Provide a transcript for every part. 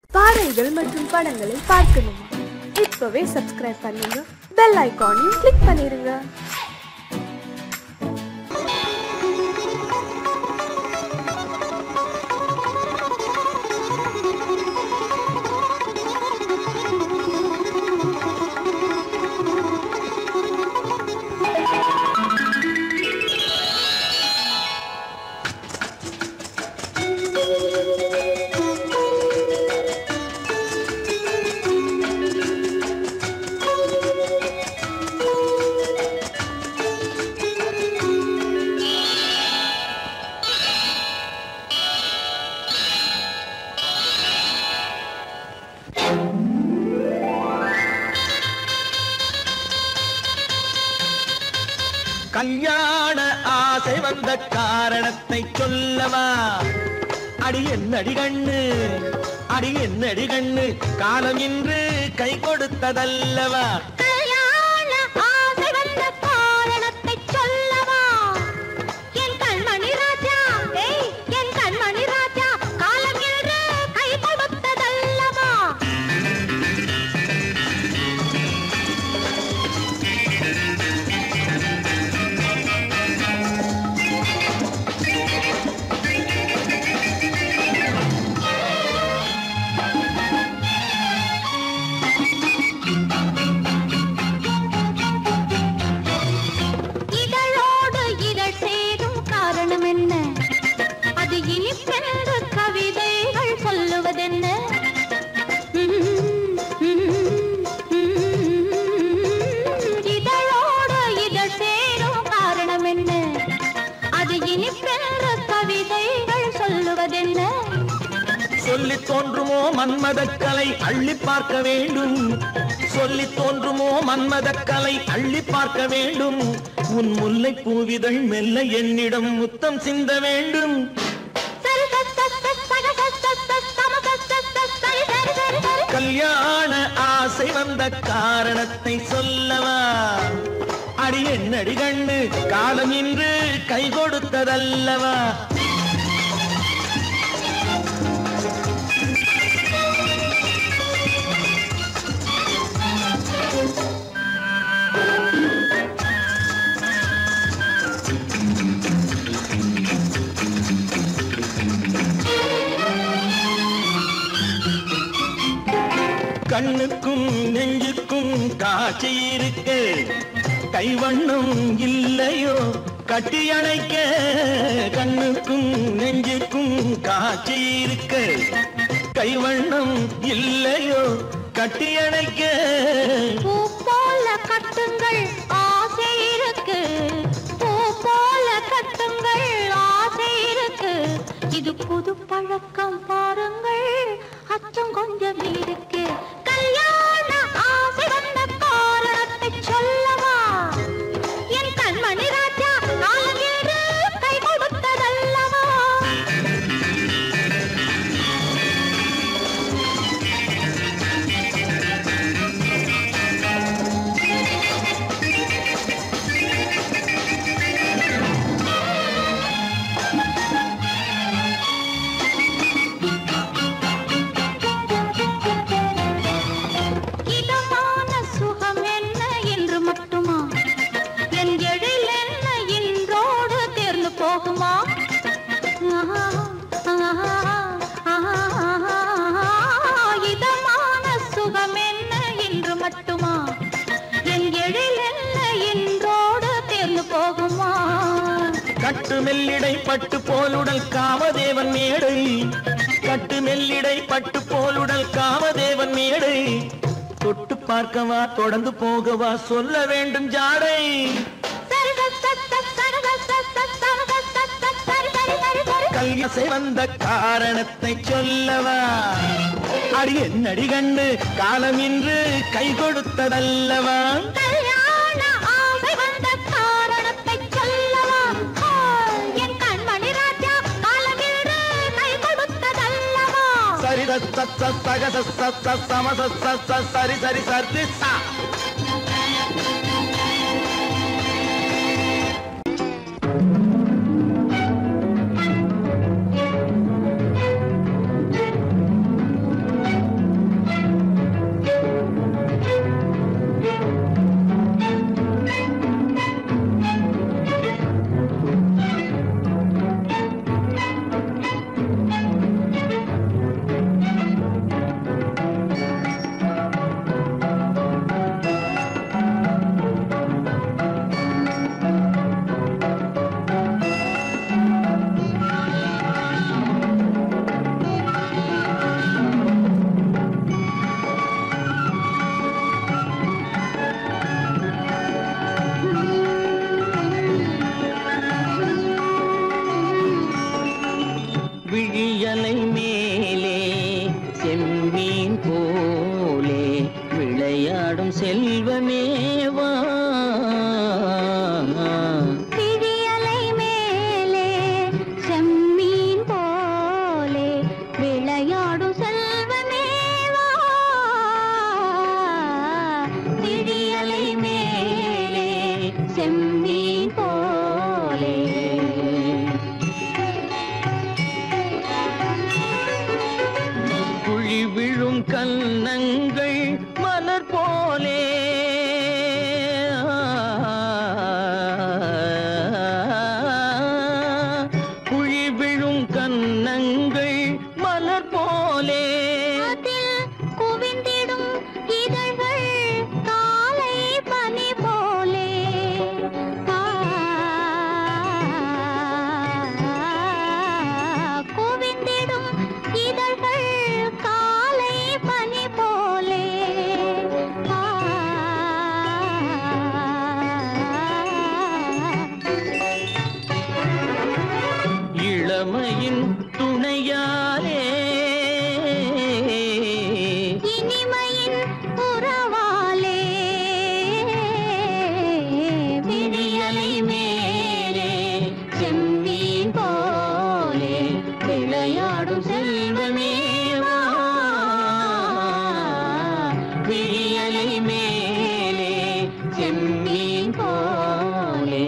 பாடல்கள் மற்றும் படங்களை பார்க்கணுமா இப்பவே சப்ஸ்கிரைப் பண்ணுங்க பெல் ஐகானையும் கிளிக் பண்ணிருங்க கல்யாண ஆசை வந்த காரணத்தை சொல்லவா அடி என்னடி கண்ணு அடி என்னடி கண்ணு காலம் இன்று கை கொடுத்ததல்லவா கல்யாண ஆசை வந்த காரணத்தை சொல்லவா என் கண்மணி ராஜா ஏய் என் கண்மணி ராஜா காலம் என்று கை கொடுத்ததல்லவா இதழோடு இதழ் சேரும் காரணம் என்ன அது இனிப்பென்று கவிதைகள் சொல்லுவதென்ன இதழோடு இதழ் சேரும் காரணம் என்ன அது இனிப்பென்று கவிதைகள் சொல்லுவதென்ன சொல்லித் தோன்றுமோ மன்மதக்கலை அள்ளி பார்க்க வேண்டும் சொல்லித் தோன்றுமோ மன்மதக்கலை அள்ளி பார்க்க வேண்டும் உன் முல்லை பூவிதழ் மெல்ல என்னிடம் முத்தம் சிந்த வேண்டும் சரி சரி சரி சரி சரி சரி சரி சரி சரி சரி சரி சரி கல்யாண ஆசை வந்த காரணத்தை சொல்லவா அடி என்னடி கண்ணு காலம் இன்று கை கொடுத்ததல்லவா கண்ணுக்கும் நெஞ்சுக்கும் காட்சி இருக்கு கைவண்ணம் இல்லையோ கட்டி அணைக்க கண்ணுக்கும் நெஞ்சுக்கும் காட்சி இருக்கு கைவண்ணம் இல்லையோ கட்டி அணைக்க பூ போல கட்டுங்கள் ஆசை இருக்கு பூ போல கட்டுங்கள் ஆசை இருக்கு இது புது பழக்கம் பாருங்கள் அச்சம் கொஞ்சம் இருக்கு கல்யாண ஆசை வந்த காரணத்தை சொல்லவா என் கண்மணி ராஜா காலம் என்று கை கொடுத்ததல்லவா இதமான சுகம் என்ன என்று மட்டுமா என் எழில் என்ன இன்றோடு தேர்ந்து போகுமா ஆஹா, ஆஹா, ஆஹா, இதமான சுகம் என்ன என்று மட்டுமா என் எழில் என்ன இன்றோடு தேர்ந்து போகுமா கட்டு மெல்லிடை பட்டு போலுடல் காமதேவன் மேடை கட்டு மெல்லிடை பட்டு போலுடல் காமதேவன் மேடை தொட்டு பார்க்கவா தொடர்ந்து போகவா சொல்ல வேண்டும் ஜாடை சரி சரி சரி சரி சரி சரி சரி சரி சரி சரி சரி சரி சரி கல்யாசை வந்த காரணத்தை சொல்லவா அடி என்னடி கண்டு காலம் இன்று கை கொடுத்ததல்லவா கல்யாண ஆசை வந்த காரணத்தை சொல்லவா ஆ, என் கண்மணி ராஜா காலமில்லை கை கொடுத்ததல்லவா சரி ச- ச- ச- சக ச- ச- ச- சம ச- ச- ச- சரி சரி சரி சா ஆ விளையாடும் செல்வமேவா விழியலை மேலே செம்மீன் போலே விளையாடும் செல்வமேவா விழியலை மேலே செம்மீன் போலே குழி விழும் கன்னங்கள் மலர் போலே குழி விழும் கன்னங்கள் மலர் போலே அதில் குவிந்திடும் இதழ்கள் காலை பனி போலே ஆ, குவிந்திடும் இதழ்கள் காலை பனி போலே ஆ, இளமையின் துணையாலே இனிமையின் உறவாலே விழியலை மேலே செம்மீன் போலே விளையாடும் செல்வமேவா விழியலை மேலே செம்மீன் போலே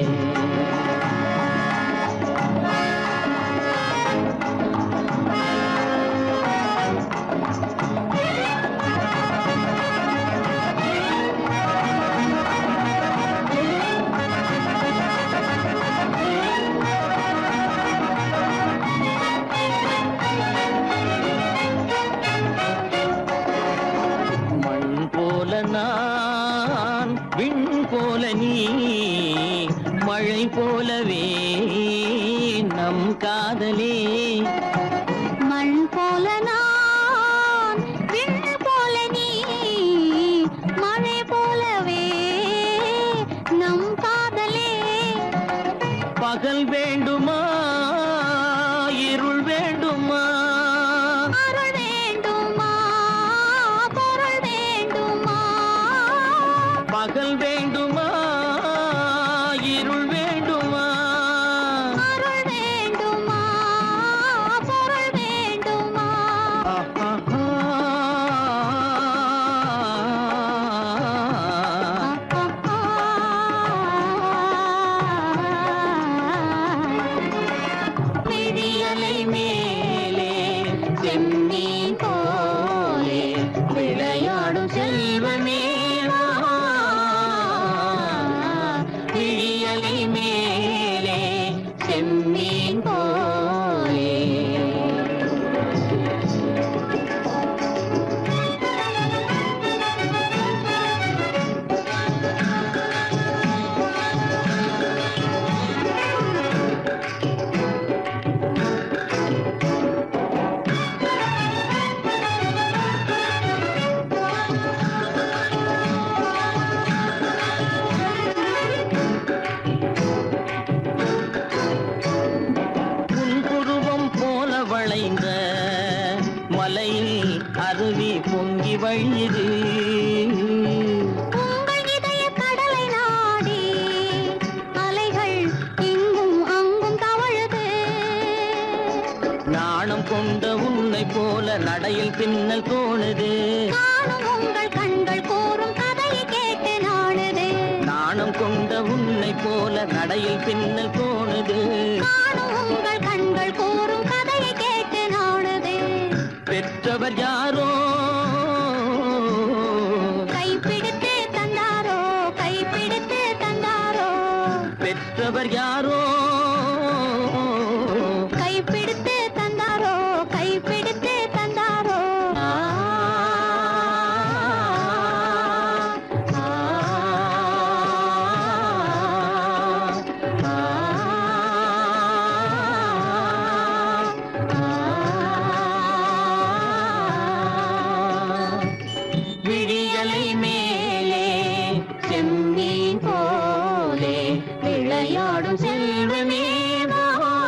மண் போல நான் விண் போல நீ மழை போலவே நம் காதலே மண் போல நான் விண் போல நீ மழை போலவே நம் காதலே பகல் வேண்டுமா இருள் வேண்டுமா அருள் வேண்டுமா பொருள் வேண்டுமா பகல் வேண்டுமா இருள் வேண்டுமா அருள் வேண்டுமா பொருள் வேண்டுமா விழியலை மேலே செம்மீன் போலே விளையாடும் செல்வமேவா விழியலை மேலே செம்மீன் போலே புன்புருவம் போல வளைந்த மலையில் அருவி பொங்கி வழியுது உங்கள் இதய கடலை நாடி அலைகள் இங்கும் அங்கும் தவழுது நாணம் கொண்ட உன்னை போல நடையில் பின்னல் தோணுது காணும் உங்கள் கண்கள் கூறும் கதையை கேட்டு நாடுது நாணம் கொண்ட உன்னை போல நடையில் பின்னல் தோணுது காணும் உங்கள் கண்கள் கூறும் கதையை கேட்டு நாடுது பெற்றவர் யாரோ கைப்பிடித்து தந்தாரோ கைப்பிடித்து தந்தாரோ பெற்றவர் யாரோ கைப்பிடித்து தந்தாரோ கைப்பிடித்து தந்தாரோ ஆ, ஆ, ஆ, விழியலை மேலே செம்மீன் போலே விளையாடும் செல்வமேவா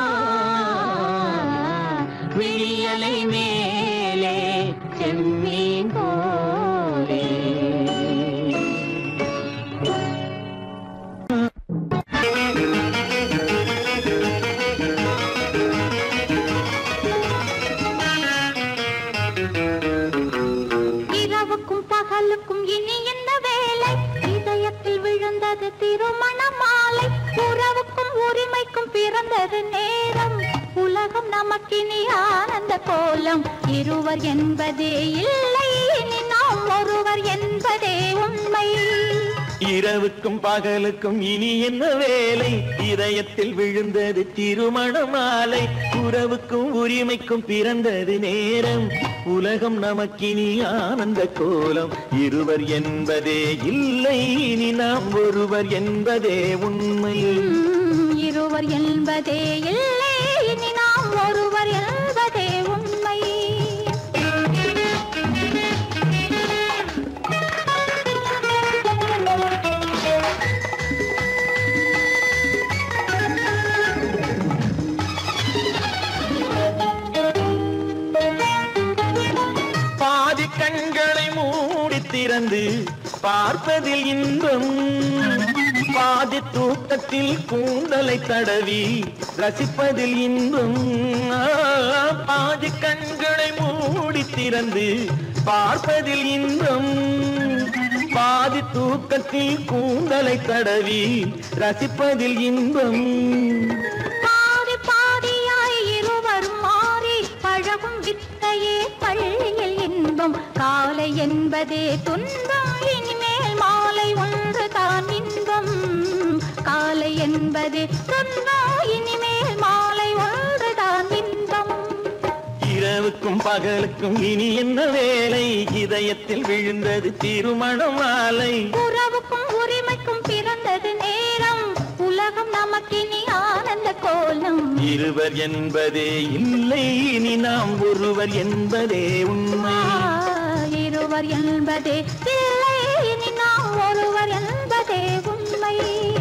விழியலை மேலே செம்மீன் போலே இரவுக்கும் பகலுக்கும் இனி என்ன வேலை இதயத்தில் விழுந்தது திருமண மாலை உறவுக்கும் உரிமைக்கும் பிறந்தது நேரம் உலகம் நமக்கினி ஆனந்த கோலம் இருவர் என்பதே இல்லை இனி நாம் ஒருவர் என்பதே உண்மை இரவுக்கும் பகலுக்கும் இனி என்ன வேலை இதயத்தில் விழுந்தது திருமண மாலை உறவுக்கும் உரிமைக்கும் பிறந்தது நேரம் உலகம் நமக்கினி ஆனந்த கோலம் இருவர் என்பதே இல்லை இனி நாம் ஒருவர் என்பதே உண்மை உம், இருவர் என்பதே இல்லை இனி நாம் ஒருவர் என்பதே உண்மை பாதி கண்களை மூடி திறந்து பார்ப்பதில் இன்பம் பாதி தூக்கத்தில் கூந்தலை தடவி ரசிப்பதில் இன்பம் ஆ, பாதி கண்களை மூடி திறந்து பார்ப்பதில் இன்பம் பாதி தூக்கத்தில் கூந்தலை தடவி ரசிப்பதில் இன்பம் பாதி பாதியாய் இருவரும் மாறி பழகும் வித்தையே பள்ளியில் இன்பம் காலை என்பதே துன்பம் இனிமேல் மாலை ஒன்று தான் இன்பம் காலை என்பதே துன்பம் இனிமேல் மாலை ஒன்று தான் இன்பம் இரவுக்கும் பகலுக்கும் இனி என்ன வேலை இதயத்தில் விழுந்தது திருமண மாலை உறவுக்கும் உரிமைக்கும் பிறந்தது நேரம் உலகம் நமக்கினி ஆனந்த கோலம் இருவர் என்பதே இல்லை இனி நாம் ஒருவர் என்பதே உண்மை ஆ, இருவர் என்பதே இல்லை இனி நாம் ஒருவர் என்பதே உண்மை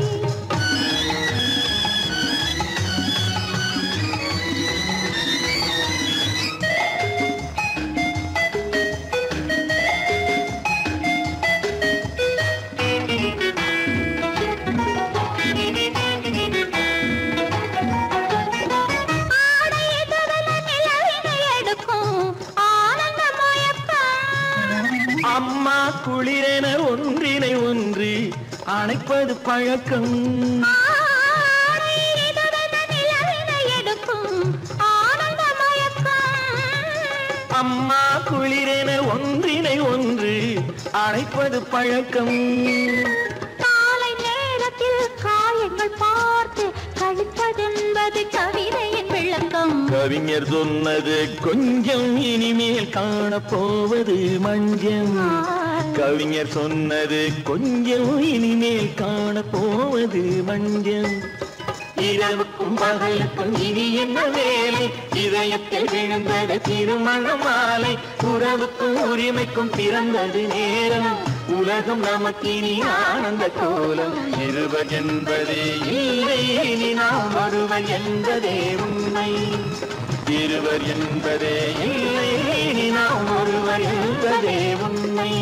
ஆடை எதிரில நிலவினை எடுக்கும் ஆனந்த மயக்கம் அம்மா குளிரென ஒன்றினை ஒன்று அணைப்பது பழக்கம் ஆடை எதிரில நிலவினை எடுக்கும் ஆனந்த மயக்கம் அம்மா குளிரென ஒன்றினை ஒன்று அணைப்பது பழக்கம் காலை நேரத்தில் காயங்கள் பார்த்து கழிப்பதென்பது கவிதையின் விளக்கம் கவிஞர் சொன்னது கொஞ்சம் இனிமேல் காணப்போவது மஞ்சம் கவிஞர் சொன்னது கொஞ்சம் இனிமேல் காணப்போவது மஞ்சம் இரவுக்கும் பகலுக்கும் இனி என்ன வேலை இதயத்தில் விழுந்தது திருமண மாலை உறவுக்கும் உரிமைக்கும் பிறந்தது நேரம் உலகம் நமக்கினி ஆனந்த கோலம் இருவர் என்பதே இல்லை இனி நாம் ஒருவர் என்பதே உண்மை இருவர் என்பதே இல்லை இனி நாம் ஒருவர் என்பதே உண்மை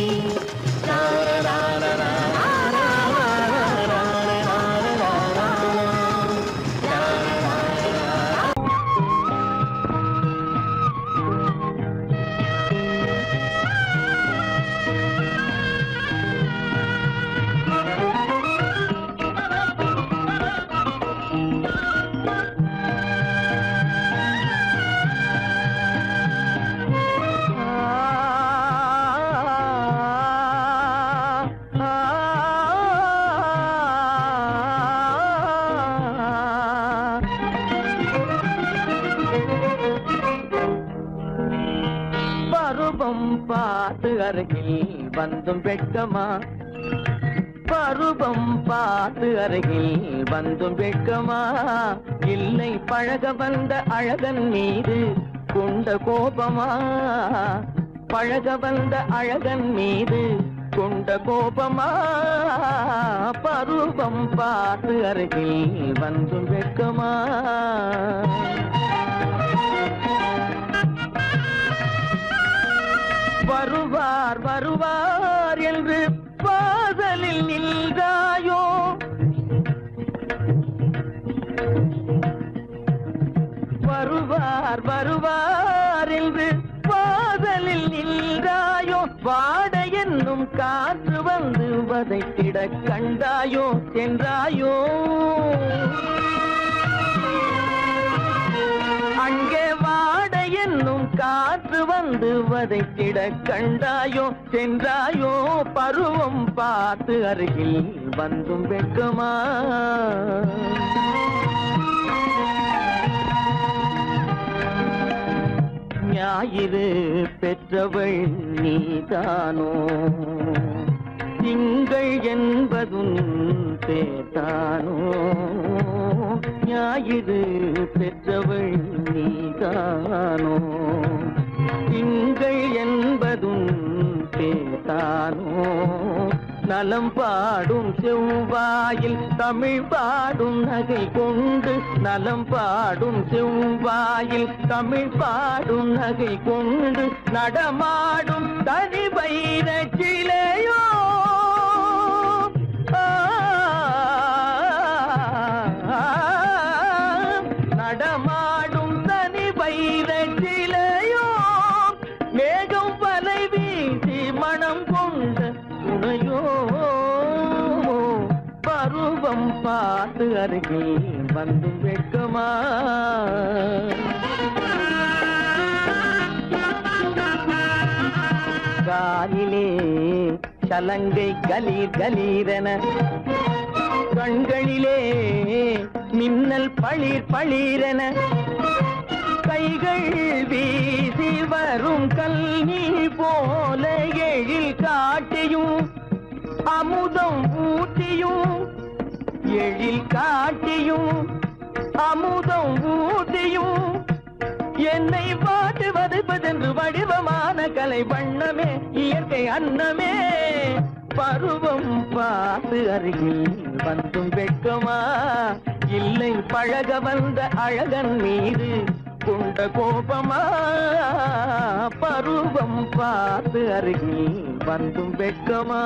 பருவம் பார்த்து அருகில் வந்தும் வெட்கமா பருவம் பார்த்து அருகில் வந்தும் வெட்கமா இல்லை பழக வந்த அழகன் மீது கொண்ட கோபமா பழக வந்த அழகன் மீது கொண்ட கோபமா பருவம் பார்த்து அருகில் வந்தும் வெட்கமா வருவார் வருவார் என்று பாதலில் நின்றாயோ வருவார் வருவார் என்று பாதலில் நின்றாயோ வாட என்ன காற்று வந்து வதைத்திட கண்டாயோ சென்றாயோ அங்கே வாட என்னும் காற்று வந்து வதைத்திட கண்டாயோ சென்றாயோ பருவம் பார்த்து அருகில் வந்தும் வெட்கமா ஞாயிறு பெற்றவள் நீதானோ திங்கள் என்பதும் பேத்தானோ ஞாயிறு பெற்றவள் நீதானோ திங்கள் என்பதும் பேத்தானோ நலம் பாடும் செவ்வாயில் தமிழ் பாடும் நகை கொண்டு நலம் பாடும் செவ்வாயில் தமிழ் பாடும் நகை கொண்டு நடமாடும் தனி வைர சிலையோ ஆ, நடமாடும் தனி வைர சிலையோ மேகம் வலை வீசி மனம் கொண்ட துணையோ பருவம் பார்த்து அருகில் வந்து வெட்கமா காலிலே சலங்கை கலீர் கலீரென கண்களிலே மின்னல் பளிர் பளிரென கைகள் வீசி வரும் கல்வி போல எழில் காட்டியும் அமுதம் ஊட்டியும் எழில் காட்டியும் அமுதம் ஊட்டியும் என்னை பாட்டு வதைப்பதென்று வடிவமான கலை வண்ணமே இயற்கை அன்னமே பருவம் பார்த்து அருகில் வந்தும் வெட்கமா இல்லை பழக வந்த அழகன் மீது கொண்ட கோபமா பருவம் பார்த்து அருகில் வந்தும் வெட்கமா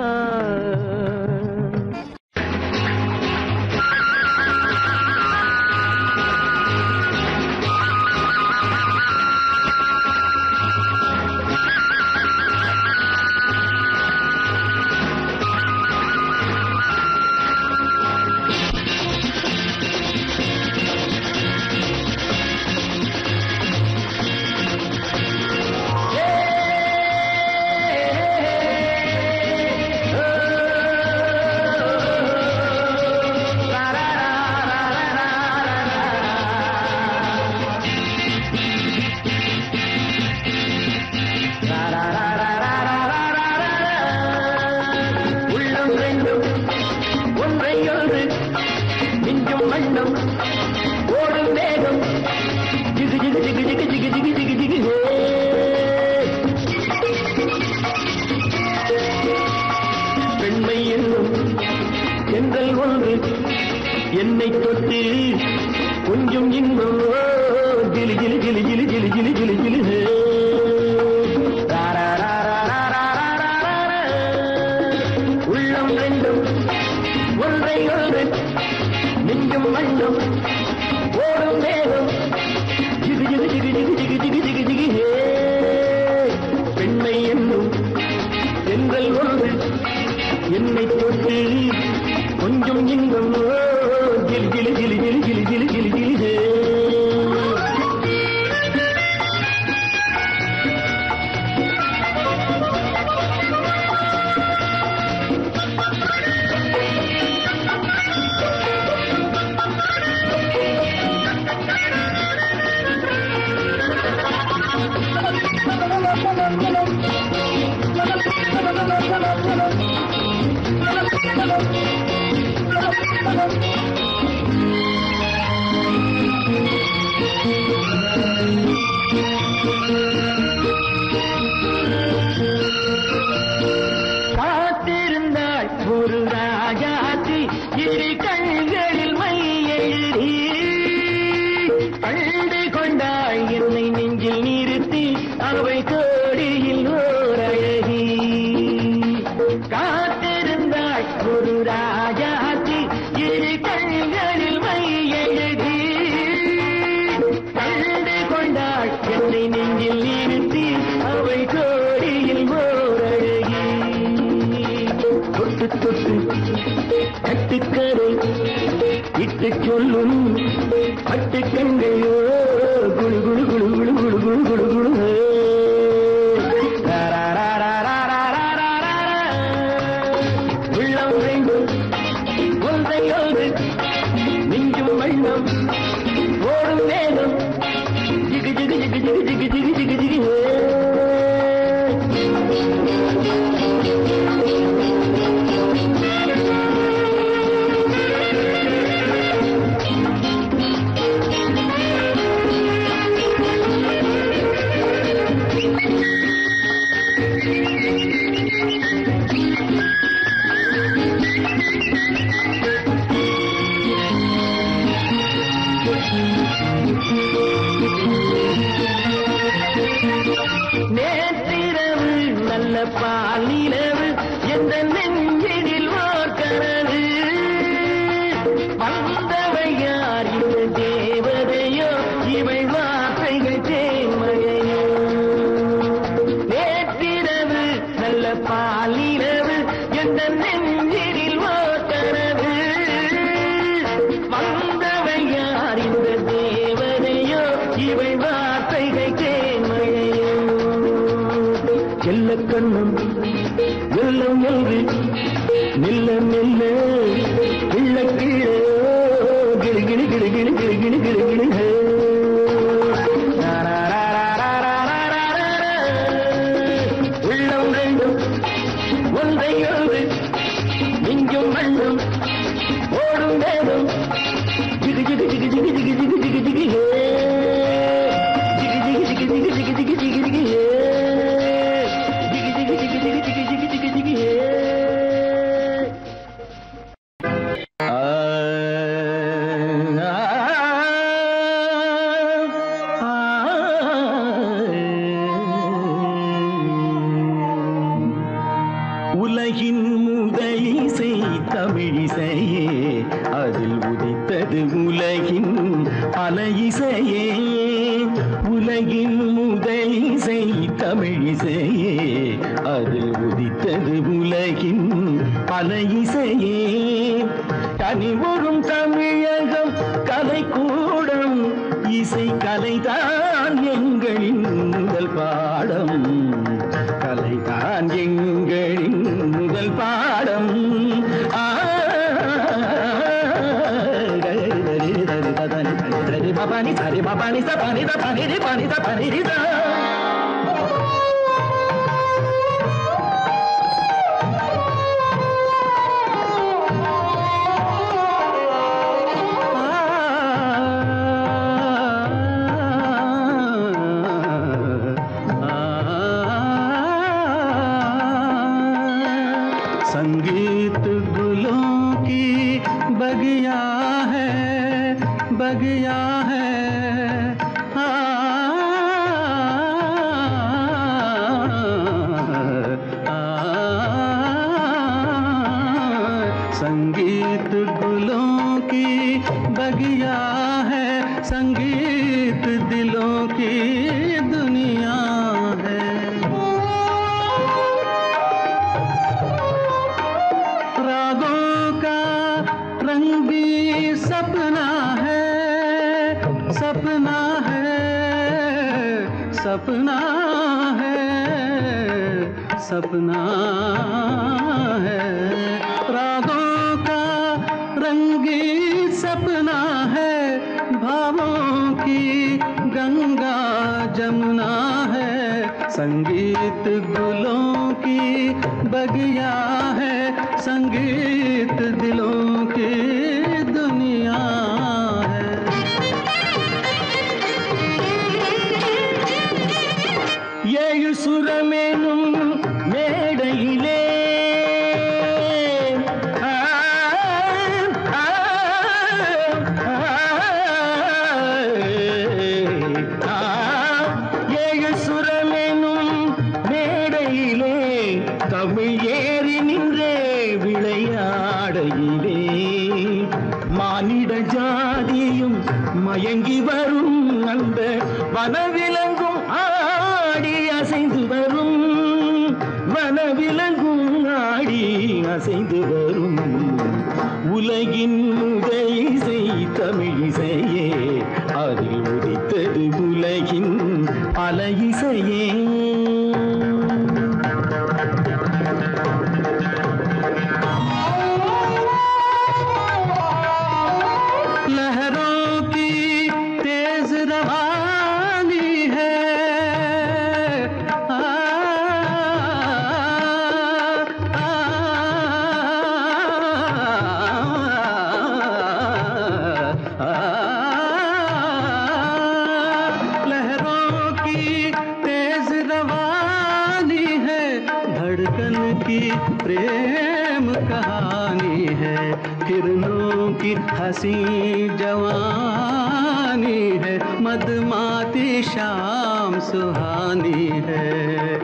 உள்ளம் ரெண்டும் ஒன்றை ஒன்று மிஞ்சும் வண்ணம் ஓடும் வேகம் ஜிகு ஜிகு ஜிகு ஜிகு ஜிகு ஜிகு ஜிகு ஜிகு ஹே. பெண்மை என்னும் எங்கள் ஒன்று என்னை தொட்டு கொஞ்சம் இன்பம் ஓ, ஜிலி ஜிலி ஜிலி ஜிலி ஜிலி ஜிலி ஜிலி ஜிலி ஹே. ரா, ரா, ரா, ரா, ரா, ரா, ரா, ரா, ரா, ரா. உள்ளம் ரெண்டும் ஒன்றை ஒன்று நெஞ்சும் மண்ணும் ஓடும் வேகம் ஜிகு ஜிகு ஜிகு ஜிகு ஜிகு ஜிகு ஜிகு ஜிகு ஹே பெண்மை என்னும் சென்றல் ஒன்று என்னை தொட்டு கொஞ்சம் இன்பம் ஓ, ஜிலி ஜிலி ஜிலி ஜிலி ஜிலி ஜிலி ஜிலி ஜிலி ஹே தொட்டு தொட்டு கட்டுக்கரை இட்டு சொல்லும் பட்டு கண்கையோ குழு குழு குழு குழு குழு குழு குழு குழு உள்ளம் வேண்டும் ஒன்றை ஒன்று நெஞ்சும் வண்ணம் ஓடும் வேகம் ஜிகு ஜிகு ஜிகு ஜிகு ஜிகு ஜிகு ஜிகு ஜிகு ஏ. நேற்றிரவு நல்ல பால் நிலவு எந்த நெஞ்சினில் ஓர் கனவு வந்தவை யார் இந்த தேவதையோ இவை வார்த்தைகள் தேன்மழையோ நேற்றிரவு நல்ல பால் நிலவு எந்த நெஞ்சினில் ஓர் கனவு வந்தவை யார் இந்த தேவதையோ இவை வார்த்தைகள் தேன்மழையோ செல்ல கண்ணம் வெள்ளம் என்று மெல்ல மெல்ல கிள்ள கீழே கிளி கிளி கிளி கிளி கிளி கிளி கிளி கிளி ஹே. உள்ளம் ரெண்டும் ஒன்றை ஒன்று நெஞ்சும் மண்ணும் ஓடும் வேகம் ஜிகு ஜிகு ஜிகு ஜிகு ஜிகு ஜிகு ஜிகு ஜிகு ஹே. ஜிகு ஜிகு ஜிகு ஜிகு ஜிகு ஜிகு ஜிகு ஜிகு ஹே. ஜிகு ஜிகு ஜிகு ஜிகு ஜிகு ஜிகு ஜிகு ஜிகு ஹே. ஆ, ஆ, ஆ. உலகின் முதலிசை தமிழிசையே அதில் உதித்தது உலகின் பல இசையே உலகின் முதலிசை தமிழிசையே அதில் உதித்தது உலகின் பல இசையே கனிவரும் தமிழகம் கலைக்கூடம் இசை கலைதான் எங்களின் முதல் பாடம் கலைதான் எங்களின் முதல் பாடம் ஆ, பபானி சரி பபானி சபானி தபானி ரி பானி தபானி ரி தா. संगीत गुलों की बगिया है बगिया है आ, आ, संगीत गुलों की बगिया है संगीत दिलों की दुनिया है रागों का रंगी सपना है सपना है सपना है सपना है रागों का रंगी सपना है भावों की गंगा जमुना है संगीत गुलों की बगिया है संगीत दिलों की दुनिया है ஏழு சுரமேனும் மேடையிலே ஆ, ஆ, ஆ, ஆ, ஏழு சுரமேனும் மேடையிலே தமிழ் ஏறி நின்றே விளையாடையிலே மானிட ஜாதியும் மயங்கி வரும் அந்த வனவிலங்கும் ஆடி அசைந்து வரும் வனவிலங்கும் ஆடி அசைந்து வரும் உலகின் முதல் இசை தமிழிசையே அதில் உதித்தது உலகின் பல இசையே लहरों की तेज रवानी है आ, आ, आ, लहरों की तेज रवानी है धड़कन की प्रेम कहानी है किरणों की हंसी जवानी है मदमाती शाम सुहानी है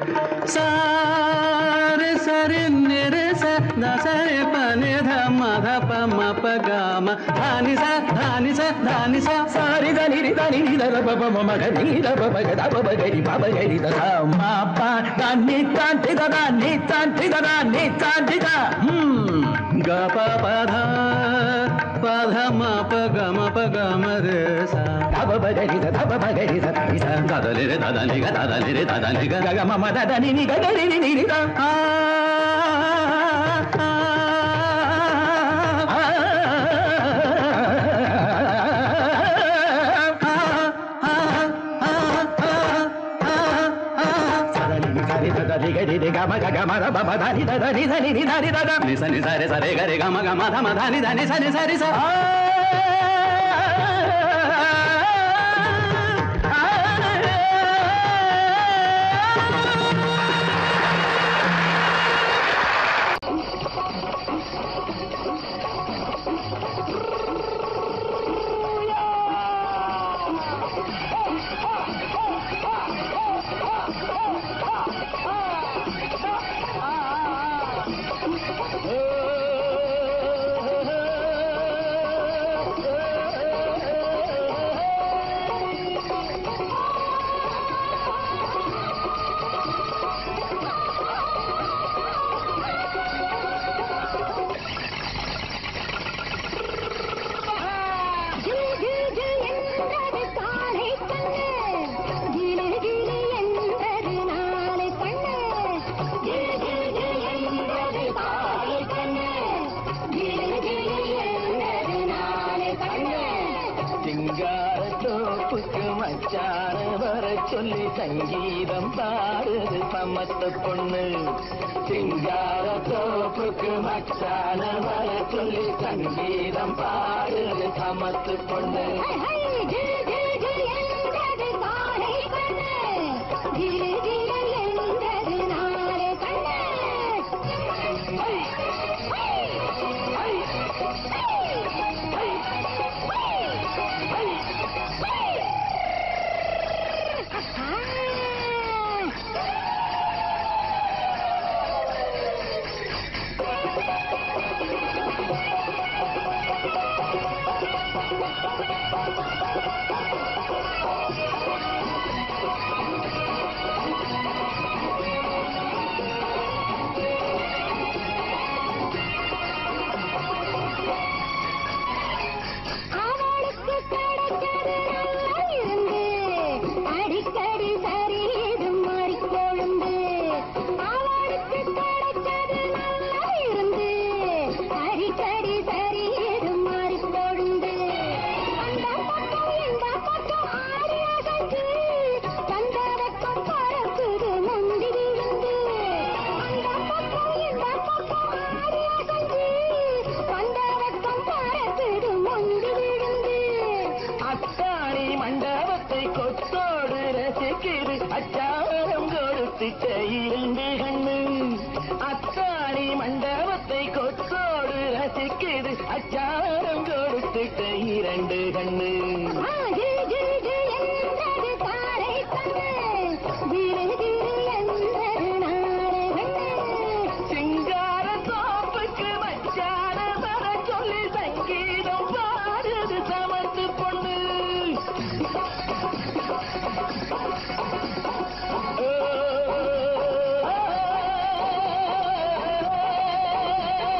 सारे सरे निरे स दसरे पने ध मध प म प ग म धानि सा धानि सा धानि सा सारि ध नि रि ध नि नि ध र प प म म ग नि ध प प ग ध प प ग रि प प ग रि ध ध म प ध नि ता ति ध ध नि ता ति ध ध नि ता ति ध ग प प ध प ध म प ग म प ग म रे सा ध प प ग रि ध ध प प ग रि ध ध नि सा ध ध नि रे ध ध नि ग ध ध नि रे ध ध नि ग ग ग म म ध ध नि नि ग ग रि रि नि रि ध आ ஜிலு ஜிலு ஜிலு என்றது காலை கண்ணு ஜிலு ஜிலு என்றது நாளை கண்ணு ஜிலு ஜிலு ஜிலு என்றது காலை கண்ணு ஜிலு ஜிலு என்றது நாளை கண்ணு சிங்கார தோப்புக்கு மச்சான வர சொல்லி சங்கீதம் பாடுது சமத்த பொண்ணு சிங்கார தோப்புக்கு மச்சான வர சொல்லி சங்கீதம் பாடுது சமத்து பொண்ணு ஹை ஹை ஜிலு ஜிலு ஜிலு என்றது காலை கண்ணு ஜிலு ஜிலு என்றது நாளை கண்ணு ஹை ஹை ஹை அவளுக்கு கிடைச்சது நல்லா இருந்து அடிக்கடி சரீரம் மாறிக்கொழுந்து அவளுக்கு கிடைச்சது நல்லா இருந்து அடிக்கடி சரீரம் மாறிக்கொழுந்து அந்த பக்கம் இந்த பக்கம் ஆடி அகன்று வந்த பக்கம் பறக்குது முந்தி விழுந்து அந்த பக்கம் இந்த பக்கம் ஆடி அகன்று வந்த பக்கம் பறக்குது முந்தி விழுந்து அத்தாணி மண்டபத்தை கொத்தோடு ரசிக்குது அச்சாரம் கொடுத்துட்ட இரண்டு கண்ணு அத்தாணி மண்டபத்தை கொத்தோடு ரசிக்குது அச்சாரம் கொடுத்துட்ட இரண்டு கண்ணு ஆ, ஜிலு ஜிலு ஜிலு என்றது தாரை கண்ணு ஜிலு ஜிலு என்றது நாளை கண்ணு சிங்கார தோப்புக்கு மச்சான வர சொல்லி சங்கீதம் பாடுது சமத்து பொண்ணு ஓ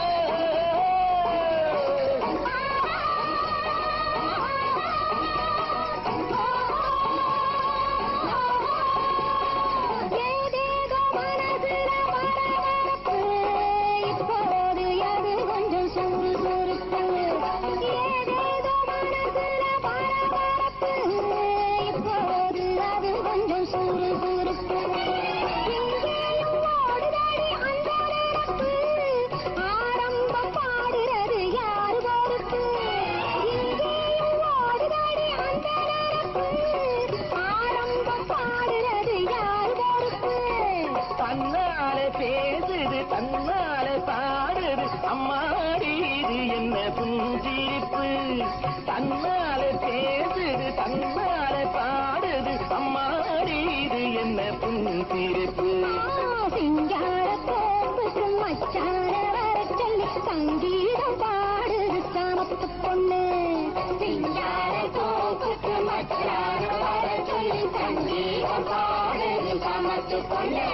தன்னாலே பாடுது அம்மாடி இது என்ன புஞ்சிரிப்பு தன்னாலே பேசுது தன்னாலே பாடுது அம்மாடி இது என்ன புஞ்சிரிப்பு சிங்கார கோப்புக்கு மச்சான வர சொல்லி சங்கீதம் பாடுது சாமத்து பொண்ணு சிங்கார கோப்புக்கு மச்சான வர சொல்லி சங்கீதம் பாடுது சாமத்து பொண்ணு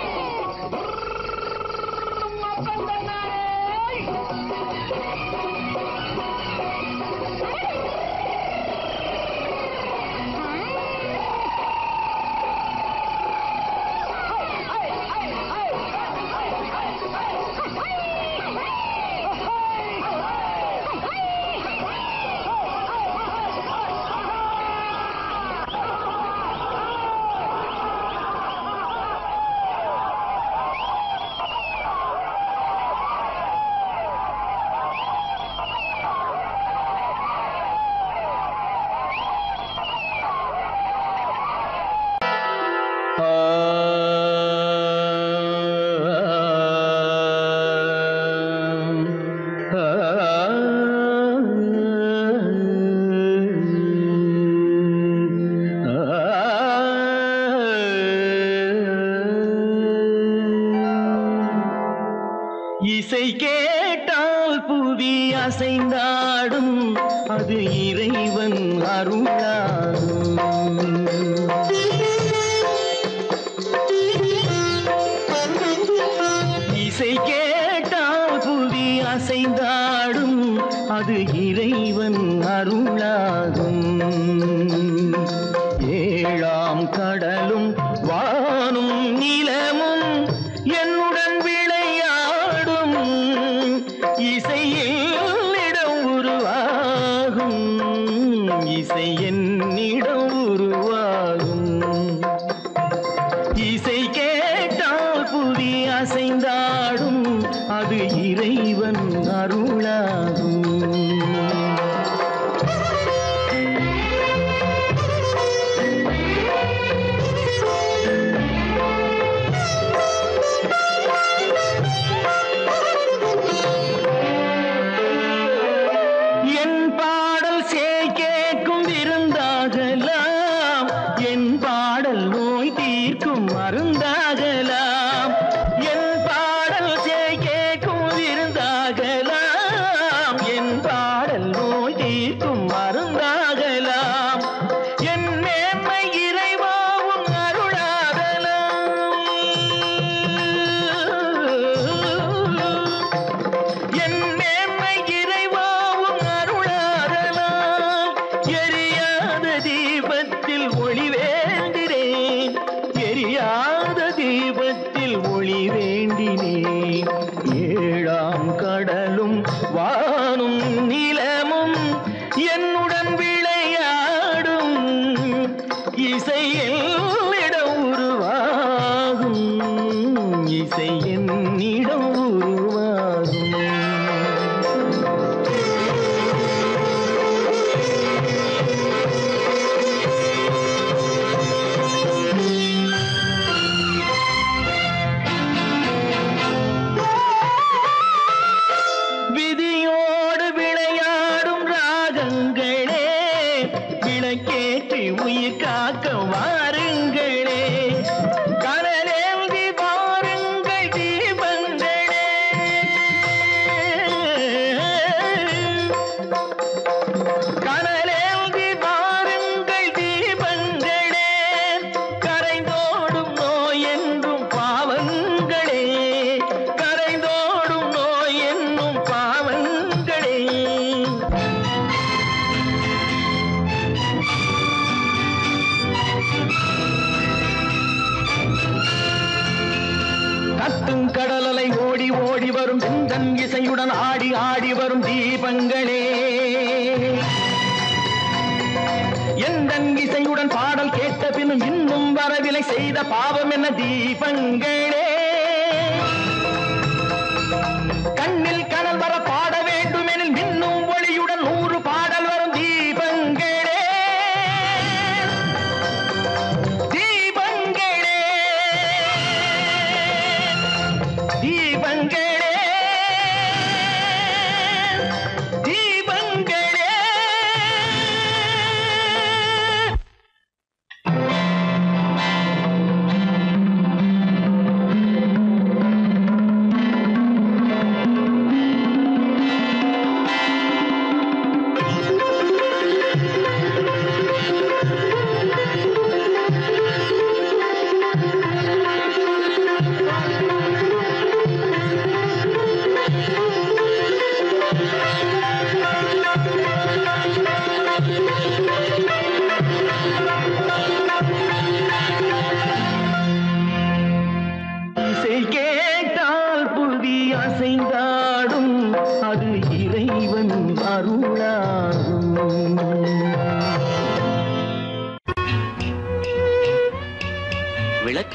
இசை கேட்டால் புவி அசைந்தாடும் அது இறைவன் அருளாகும் இசை கேட்டால் புவி அசைந்தாடும் அது இறைவன் அருளாகும் ஏழாம் கடலும் வானும் நிலமும் என்னுடன் விளையாடும் இசையில் இடம் உருவாகும் இசை என்னிடம் உருவாகும் இசை கேட்டால் புவி அசைந்தாடும் அது இறைவன் அருளாகும் என் பாடல் சேய் கேட்கும் விருந்தாகலாம் என் பாடல் நோய் தீர்க்கும் மருந்தாகலாம் என் பாடல் சேய் கேட்கும் விருந்தாகலாம் என் பாடல் நோய் தீர்க்கும் மருந்தாகலாம் என் மேன்மை இறைவாவும் அருளாதலாம் என் மேன்மை இறைவாவும் அருளாதலாம் எரியாத தீபத்தில் ஒளி வேண்டினேன் எரியாத தீபத்தில் ஒளி வேண்டினேன் ஏழாம் கடலும் வானும் நிலமும் என்னுடன் விளையாடும் இசையில் இடம் உருவாகும் இசை என்னிடம் உருவாகும் விதியோடு விளையாடும் ராகங்களே விளக்கேற்றி உயிர் காக்க வாருங்களே கனலேந்தி பாருங்கள் தீபங்களே கனலேந்தி பாருங்கள் தீபங்களே கரைந்தோடும் நோய் என்றும் பாவங்களே கரைந்தோடும் நோய் என்னும் பாவங்களே கத்தும் கடலலை ஓடி ஓடி வரும் சிந்தன் இசையுடன் ஆடி ஆடி வரும் தீபங்களே எந்தன் இசையுடன் பாடல் கேட்ட பின்னும் இன்னும் வரவில்லை செய்த பாவம் என்ன தீபங்களே கண்ணில் கனல் வர பாட வேண்டுமெனில் மின்னும் ஒளியுடன் நூறு பாடல் வரும் தீபங்களே தீபங்களே தீபங்களே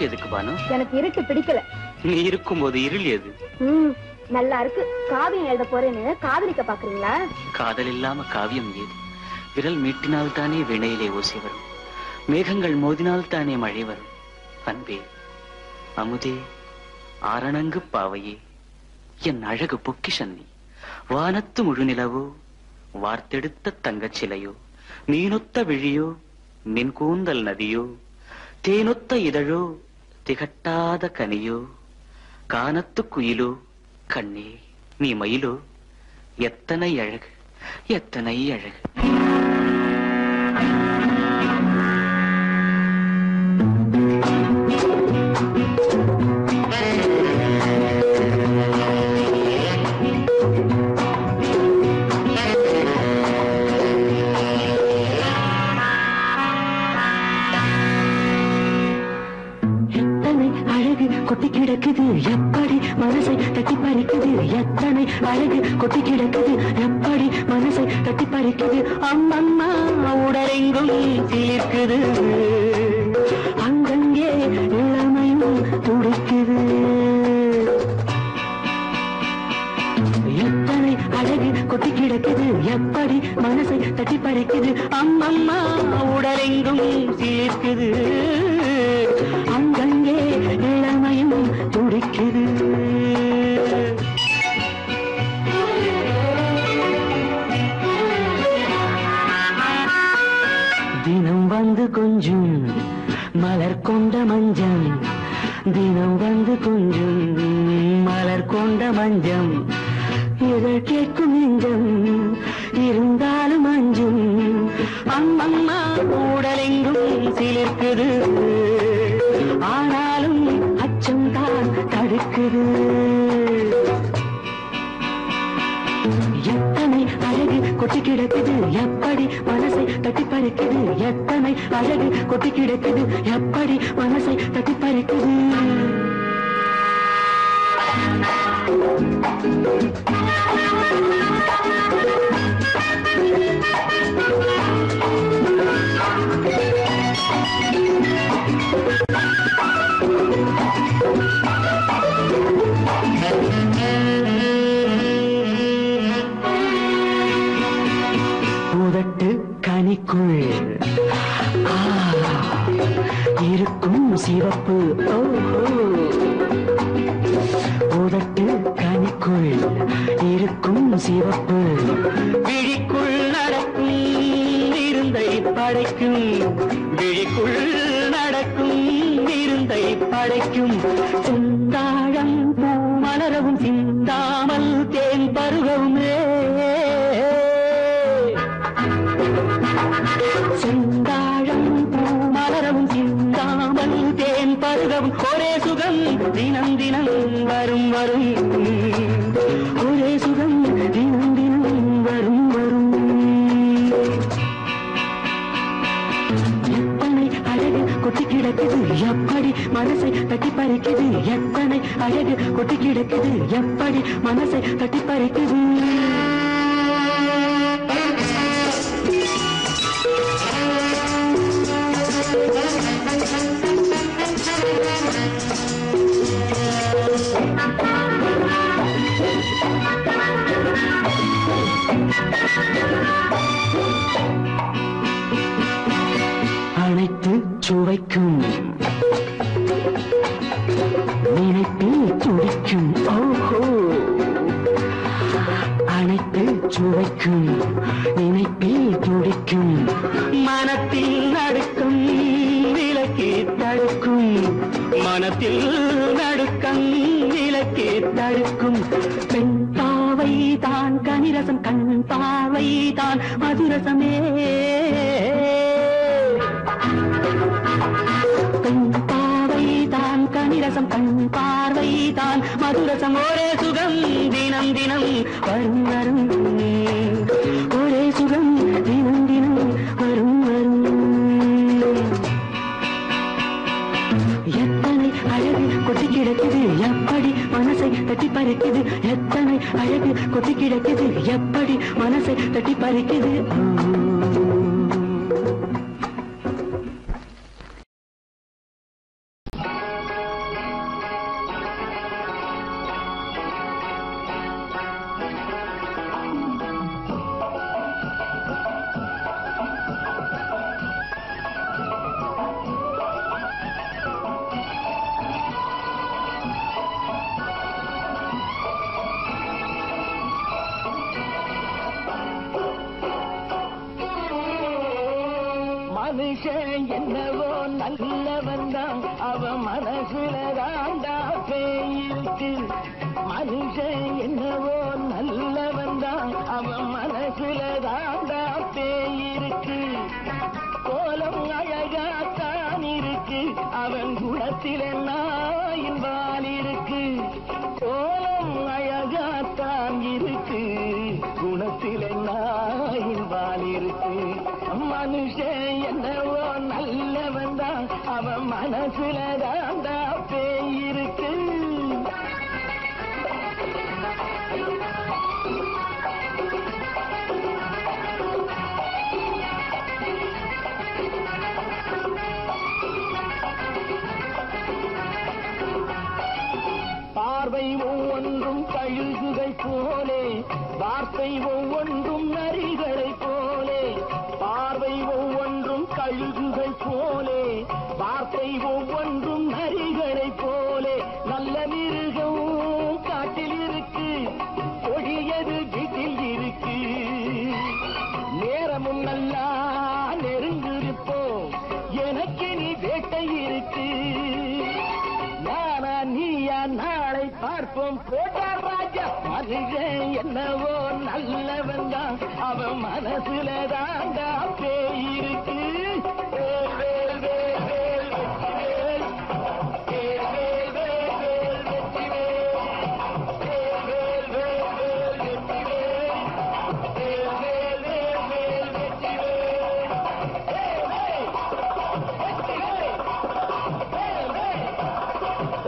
எதுக்கு பானு எனக்கு இருட்டு பிடிக்கல நீ இருக்கும்போது இருள் எது ம் நல்லா இருக்கு காவியம் எழுத போறேன்னு காதலிக்க பாக்குறீங்களா காதல் இல்லாம காவியம் ஏது விரல் மீட்டினால் தானே வினையிலே ஓசை வரும் மேகங்கள் மோதினால் தானே மழை வரும் அன்பே அமுதே ஆரணங்கு பாவையே என் அழகு பொக்கிஷன் நீ வானத்து முழுநிலவோ வார்த்தெடுத்த தங்கச் சிலையோ மீனொத்த விழியோ நின் கூந்தல் நதியோ தேனொத்த இதழோ திகட்டாத கனியோ கானத்து குயிலோ கண்ணே நீ மயிலோ எத்தனை அழகு எத்தனை அழகு எத்தனை அழகு கொட்டி கிடக்குது எப்படி மனசை தட்டி பறிக்குது எத்தனை அழகு கொட்டி கிடக்குது எப்படி மனசை தட்டி பறிக்குது அம்மம்மா உடலெங்கும் சிலிர்க்குது அங்கங்கே இளமையும் துடிக்குது எத்தனை அழகு கொட்டி கிடக்குது எப்படி மனசை தட்டி பறிக்குது அம்மம்மா உடலெங்கும் சிலிர்க்குது அங்கங்கே இளமையும் துடிக்குது தினம் வந்து கொஞ்சம் மலர் கொண்ட மஞ்சம் தினம் வந்து கொஞ்சம் மலர் கொண்ட மஞ்சம் இதழ் கேட்கும் நெஞ்சம் இருந்தாலும் அஞ்சும் அம்மம்மா உடலெங்கும் சிலிர்க்குது ஆனாலும் அச்சம் தான் தடுக்குது எத்தனை அழகு கொட்டி கிடக்குது எப்படி மனசை தட்டி பறிக்குது எத்தனை அழகு கொட்டி கிடக்குது எப்படி மனசை தட்டி பறிக்குது உதட்டு கனிக்குள் ஆ, இருக்கும் சிவப்பு ஓஹோ உதட்டு கனிக்குள் இருக்கும் சிவப்பு விழிக்குள் நடக்கும் இருந்தை படைக்கும் விழிக்குள் நடக்கும் இருந்தை படைக்கும் செந்தாழம் பூ மலரவும் சிந்தாமல் தேன் பருகவுமே செந்தாழம் பூ மலரவும் சிந்தாமல் தேன் பருகவும் ஒரே சுகம் தினம் தினம் வரும் வரும் ஒரே சுகம் தினம் தினம் வரும் வரும் எத்தனை அழகு கொட்டி கிடக்குது எப்படி மனசை தட்டி பறிக்குது எத்தனை அழகு கொட்டி கிடக்குது எப்படி மனசை தட்டி பறிக்குது அனைத்து சுவைக்கும் நினைப்பில் துடிக்கும் ஓஹோ அனைத்து சுவைக்கும் நினைப்பில் துடிக்கும் மனத்தில் நடுக்கும் விலக்கி தடுக்கும் மனத்தில் நடுக்கம் விலக்கி தடுக்கும் பெண் பாவை தான் கனிரசம் கண் பார்வை தான் மதுரசமே பெண் பாவை தான் கனிரசம் கண் பார்வை தான் மதுரசம் ஒரே சுகம் தினம் தினம் வரும் வரும் ஒரே சுகம் தினம் தினம் வரும் வரும் எத்தனை அழகு கொட்டி கிடக்குது எப்படி மனசை தட்டி பறிக்குது எத்தனை அழகு கொட்டி கிடக்குது எப்படி மனசை தட்டி பறிக்குது ஆ. மனுஷன் என்னவோ நல்லவன் தான் அவன் மனசுல தாண்டா பேயிருக்கு மனுஷன் என்னவோ நல்லவன் தான் அவன் மனசுல தாண்டா பேயிருக்கு கோலம் அழகாத்தான் இருக்கு அவன் குணத்தில நாயின் வால் இருக்கு கோலம் அழகாத்தான் இருக்கு குணத்தில நாயின் வால் இருக்கு மனுஷன் என்னவோ நல்லவன் தான் அவன் மனசுல தாண்டா பேயிருக்கு பார்வை ஒவ்வொன்றும் கழுகுகள் போலே வார்த்தை ஒவ்வொன்றும் நரிகளை போலே பார்வை ஒவ்வொன்றும் கழுகுகள் போலே வார்த்தை ஒவ்வொன்றும் நரிகளை போலே நல்ல மிருகம் காட்டில் இருக்கு கொடியது வீட்டில் இருக்கு நேரமும் நல்லா நெருங்கிருப்போம் எனக்கு நீ வேட்டை இருக்கு நானா நீயா நாளை பார்ப்போம் போட்டார் ராஜா மனுஷன் என்னவோ நல்லவன் தான் அவன் மனசுல தாண்டா பேயிருக்கு வேல், வேல், வேல், வேல், வெற்றிவேல். வேல், வேல், வேல், வேல், வெற்றிவேல். வேல், வேல், வேல், வேல், வெற்றிவேல். வேல், வேல், வேல், வேல், வெற்றிவேல். வேல், வேல், வெற்றிவேல். வேல், வேல்.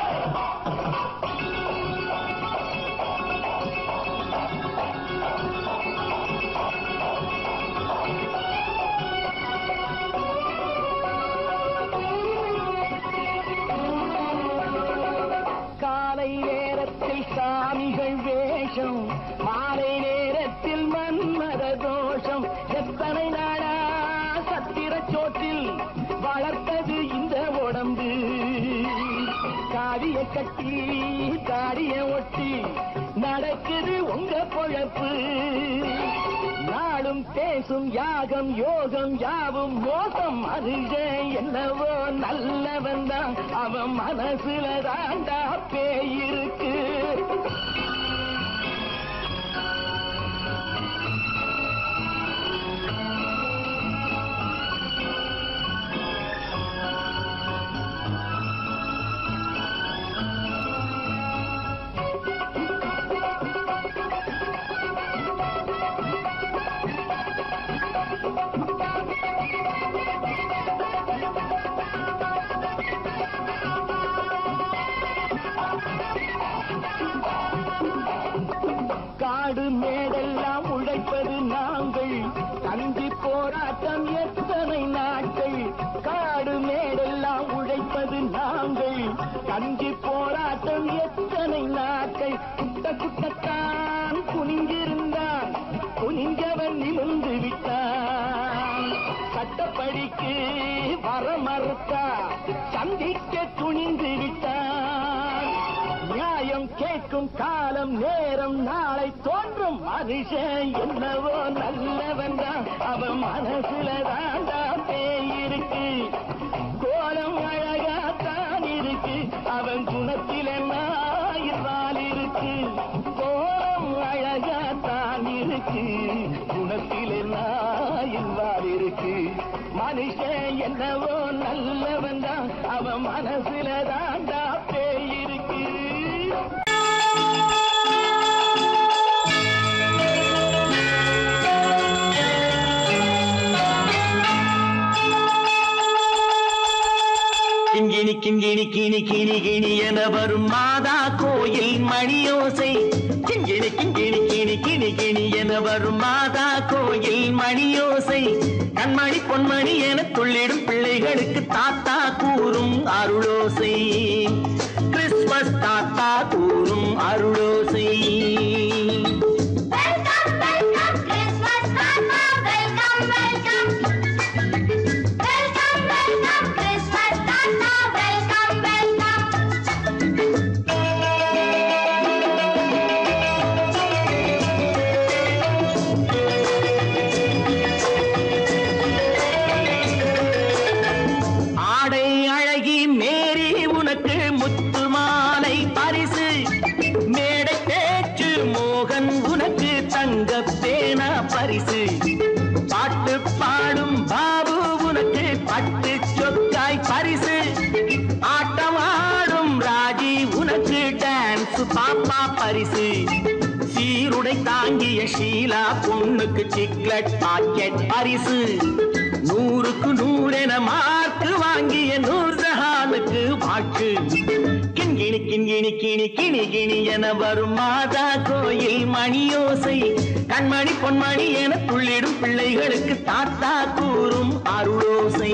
காலை நேரத்தில் சாமிகள் வேஷம் மாலை நேரத்தில் மன்மத தோஷம் எத்தனை நாடா சத்திர சோற்றில் வளர்த்தது இந்த உடம்பு காவிய கட்டி தாடிய ஒட்டி நடக்குது உங்க பொழப்பு நாளும் பேசும் யாகம் யோகம் யாவும் மோசம் மனுஷன் என்னவோ நல்லவன் தான் அவன் மனசுல தாண்டா பேயிருக்கு காடு மேடெல்லாம் உழைப்பது நாங்கள் தந்தி போராட்டம் எத்தனை நாட்கள் காடு மேடெல்லாம் உழைப்பது நாங்கள் தந்தி போராட்டம் எத்தனை நாட்கள் குட்ட குட்டத்தான் குனிஞ்சிருந்தான் குனிஞ்சவன் நிமிர்ந்து விட்டான் சட்டப்படிக்கு வர மறுத்தா சந்திக்க துணிந்து விட்டான் நியாயம் கேட்கும் காலம் நேரம் நாளை தோன்றும் மனுஷன் என்னவோ நல்லவன் தான் அவன் மனசுல தாண்டா பேயிருக்கு கோலம் அழகாத்தான் இருக்கு அவன் குணத்தில நாயிரால் இருக்கு கோலம் அழகாத்தான் இருக்கு குணத்தில நாயிரால் இருக்கு மனுஷன் என்னவோ நல்லவன் தான் அவன் மனசுல தாண்டா பேயிருக்கு கிண்கிணி கிண்கிணி கிணி கிணி கிணி என வரும் மாதா கோயில் மணியோசை கிண்கிணி கிண்கிணி கிணி கிணி கிணி என வரும் மாதா கோயில் மணியோசை கண்மணி பொன்மணி என துள்ளிடும் பிள்ளைகளுக்கு தாத்தா கூறும் அருளோசை கிறிஸ்மஸ் தாத்தா கூறும் அருளோசை வெல்கம் வெல்கம் கிறிஸ்மஸ் தாத்தா welcome welcome welcome welcome Christmas தாத்தா வெல்கம் வெல்கம் பாப்பா பரிசு சீருடை தாங்கிய ஷீலா பொண்ணுக்கு சிக்லெட் பாக்கெட் பரிசு நூறுக்கு நூறென மார்க்கு வாங்கிய நூர் ஜஹானுக்கு வாக்கு கிண்கிணி கிண்கிணி கிணி கிணி கிணி என வரும் மாதா கோயில் மணியோசை கண்மணி பொன்மணி என துள்ளிடும் பிள்ளைகளுக்கு தாத்தா கூறும் அருளோசை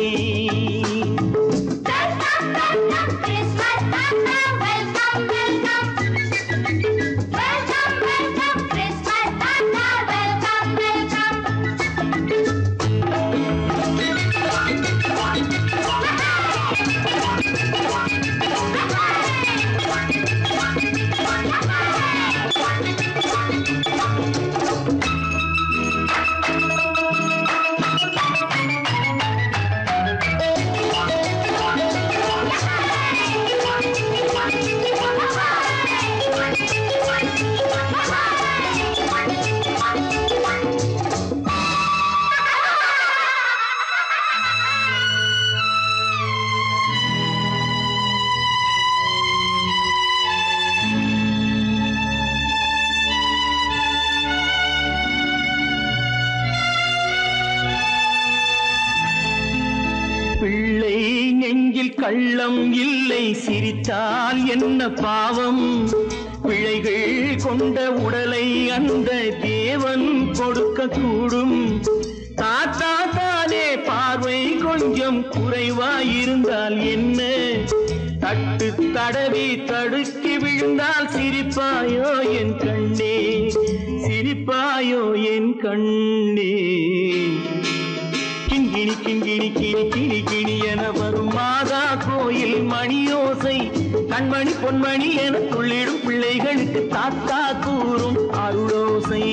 பிள்ளை நெஞ்சில் கள்ளம் இல்லை சிரித்தால் என்ன பாவம் பிழைகள் கொண்ட உடலை அந்த தேவன் கொடுக்க கூடும் தாத்தா தானே பார்வை கொஞ்சம் குறைவாயிருந்தால் என்ன தட்டு தடவி தடுக்கி விழுந்தால் சிரிப்பாயோ என் கண்ணே சிரிப்பாயோ என் கண்ணே கிண்கிணி கிண்கிணி கிணி கிணி கிணி என வரும் மாதா கோயில் மணியோசை கண்மணி பொன்மணி என துள்ளிடும் பிள்ளைகளுக்கு தாத்தா கூறும் அருளோசை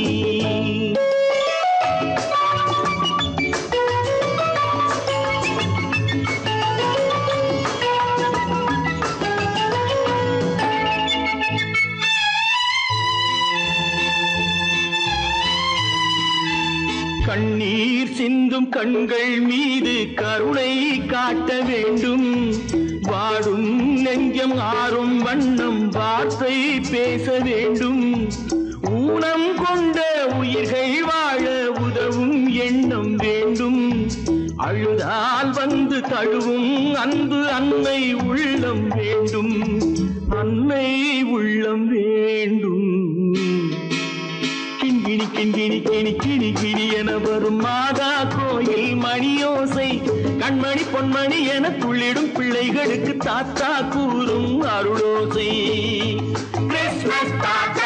கண்ணீர் சிந்தும் கண்கள் மீது கருணை காட்ட வேண்டும் வாடும் நெஞ்சம் ஆறும் வண்ணம் வார்த்தை பேச வேண்டும் ஊனம் கொண்ட உயிர்கள் வாழ உதவும் எண்ணம் வேண்டும் அழுதால் வந்து தழுவும் அன்பு அன்னை உள்ளம் வேண்டும் அன்னை உள்ளம் வேண்டும் கிண்கிணி கிண்கிணி கிணி கிணி கிணி என வரும் மாதா கோயில் மணியோசை கண்மணி பொன்மணி என துள்ளிடும் பிள்ளைகளுக்கு தாத்தா கூறும் அருளோசை கிறிஸ்துமஸ் தாத்தா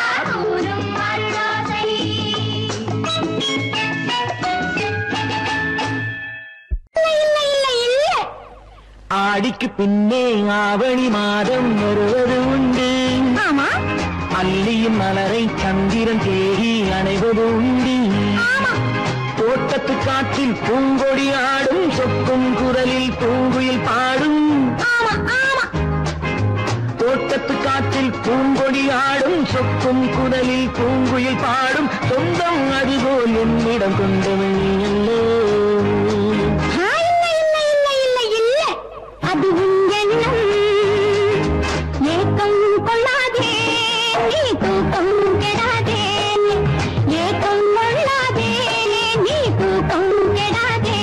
ஆடிக்கு பின்னே ஆவணி மாதம் வருவது உண்டு ஆமா அல்லியின் மலரை சந்திரன் தேடி அணைவது உண்டு தோட்டத்து காற்றில் பூங்கொடி ஆடும் சொக்கும் குரலில் பூங்குயில் பாடும் ஆமா ஆமா தோட்டத்து காற்றில் பூங்கொடி ஆடும் சொக்கும் குரலில் பூங்குயில் பாடும் சொந்தம் அதுபோல் என்னிடம் கொண்டவள் நீ அல்லோ ஆ, இல்ல இல்ல இல்ல இல்ல இல்ல அது உன் எண்ணம் ஏக்கம் கொள்ளாதே நீ தூக்கம் கெடாதே ஏக்கம் கொள்ளாதே நீ தூக்கம் கெடாதே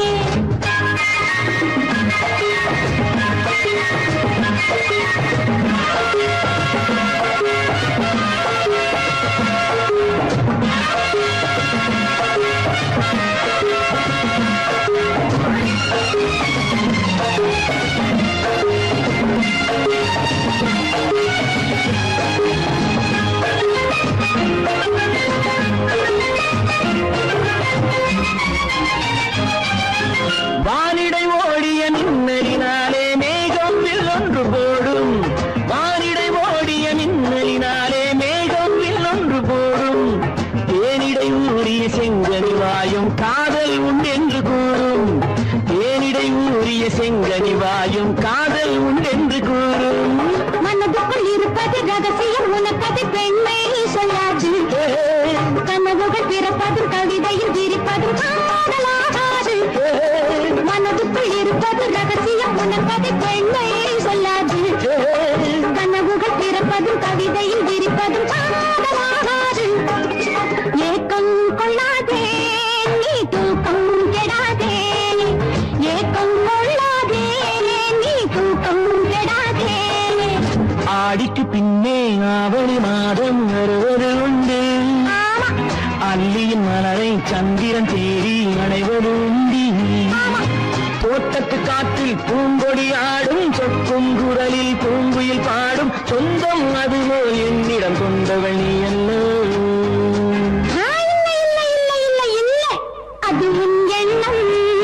வானிடை ஓடிய மின்னலினாலே மேகம் ஒன்று போடும் வானிடை ஓடிய மின்னலினாலே மேகம் ஒன்று போடும் தேனிடை ஊறிய செங்கனி வாயும் காதல் உண்டென்று கூறும் தேனிடை ஊறிய செங்கனி வாயும் காதல் உண்டென்று கூறும் மனதுக்குள் இருப்பது ரகசியம் உனக்கது பெண்மை சொல்லாது கனவுகள் பிறப்பதும் கவிதையில் விரிப்பதும் காதலாகாது மனதுக்குள் இருப்பது ரகசியம் உனக்கது பெண்மை சொல்லாது கனவுகள் பிறப்பதும் கவிதையில் விரிப்பதும் மாதம் வருவது உண்டு அல்லியின் மலரை சந்திரன் தேடி அடைவது உண்டி தோட்டத்து காற்றில் பூங்கொடி ஆடும் சொக்கும் குரலில் பூங்குயில் பாடும் சொந்தம் அதுபோல் என்னிடம் கொண்டவள் நீ அல்லோ ஆ, இல்லை இல்லை இல்லை இல்லை இல்லை அது உன் எண்ணம்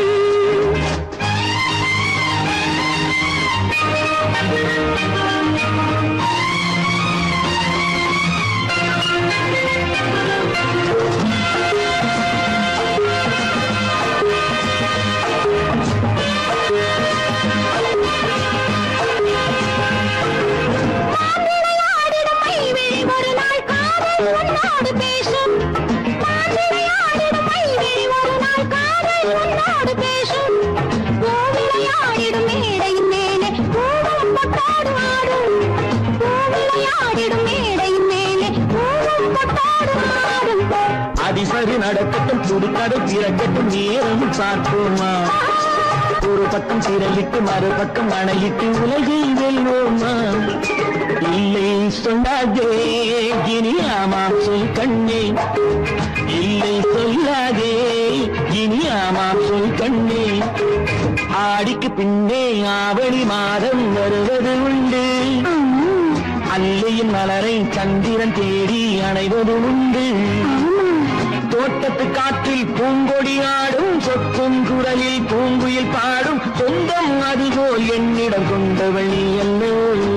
மாப்பிள்ளையாடிடும் மைவிழி ஒரு நாள் காதல் உன்னோடு பேசும் மாப்பிள்ளையாடிடும் மைவிழி ஒரு நாள் காதல் உன்னோடு பேசும் கோவிளையாடிடும் மேடையின் மேலே பூவம் பொட்டாடு ஆடும் கோவிளையாடிடும் மேடையின் மேலே பூவம் பொட்டாடு ஆடும் அதிசரி நடக்கட்டும் புதுக்கடை திறக்கட்டும் நேரம் பார்ப்போமா ஒரு பக்கம் திரையிட்டு மறுபக்கம் அணையிட்டு உலகை வெல்வோமா இல்லை சொல்லாதே இனி ஆமாம் சொல் கண்ணே இல்லை சொல்லாதே இனி ஆமாம் சொல் கண்ணே ஆடிக்கு பின்னே ஆவணி மாதம் வருவது உண்டு அல்லையின் மலரை சந்திரன் தேடி அணைவது உண்டு தோட்டத்து காற்றில் பூங்கொடி ஆடும் சொக்கும் குரலில் பூங்குயில் பாடும் சொந்தம் அதுபோல் என்னிடம் கொண்டவள் நீ அல்லோ